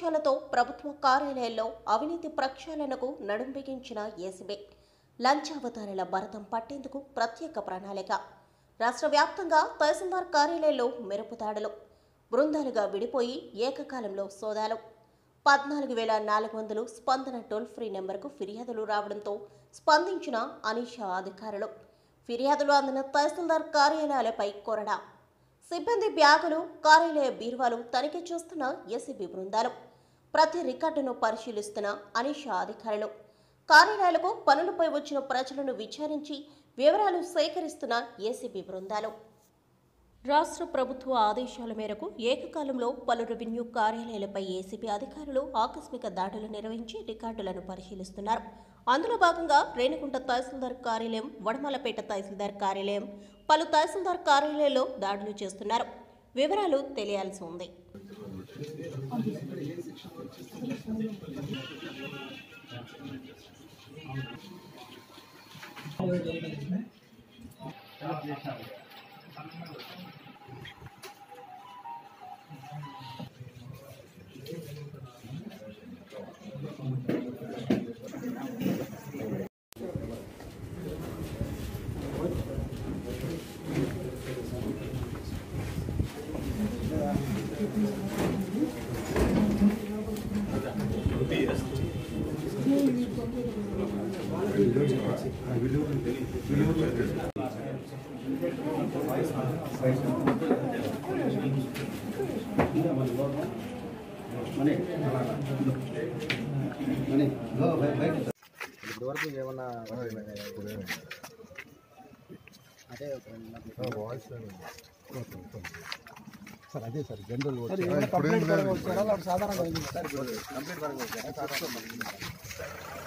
ఆదేశాలతో ప్రభుత్వ కార్యాలయాల్లో అవినీతి ప్రక్షాళనకు నడుం బిగించిన ఏసీబీ లంచావతారాల భరతం పట్టేందుకు ప్రత్యేక ప్రణాళిక రాష్ట్ర వ్యాప్తంగా తహసీల్దార్ కార్యాలయాల్లో మెరుపుదాడులు బృందాలుగా విడిపోయి ఏకకాలంలో సోదాలు పద్నాలుగు వేల నాలుగు వందలు స్పందన టోల్ ఫ్రీ నెంబర్కు ఫిర్యాదులు రావడంతో స్పందించిన అనీషా అధికారులు ఫిర్యాదులు అందిన తహసీల్దార్ కార్యాలయాలపై కొరడా సిబ్బంది బ్యాగులు కార్యాలయ బీరువాలు తనిఖీ చేస్తున్న ఏసీబీ బృందాలు ప్రతి రికార్డును పరిశీలిస్తున్న అనీషా అధికారులు కార్యాలయాలకు పనులపై వచ్చిన ప్రజలను విచారించి వివరాలు సేకరిస్తున్న ఏసీబీ బృందాలు రాష్ట్ర ప్రభుత్వ ఆదేశాల మేరకు ఏకకాలంలో పలు రెవెన్యూ కార్యాలయాలపై ఏసీబీ అధికారులు ఆకస్మిక దాడులు నిర్వహించి రికార్డులను పరిశీలిస్తున్నారు అందులో భాగంగా రేణిగుంట తహసీల్దార్ కార్యాలయం వడమలపేట తహసీల్దార్ కార్యాలయం పలు తహసీల్దార్ కార్యాలయాల్లో దాడులు చేస్తున్నారు వివరాలు తెలియాల్సి ఉంది ఇప్పుడు వరకు ఏమన్నా అదే సార్ అదే సార్ జనరల్ కంప్లీట్ పరంగా వచ్చారా సాధారణంగా సార్ కంప్లీట్ పరంగా వచ్చారా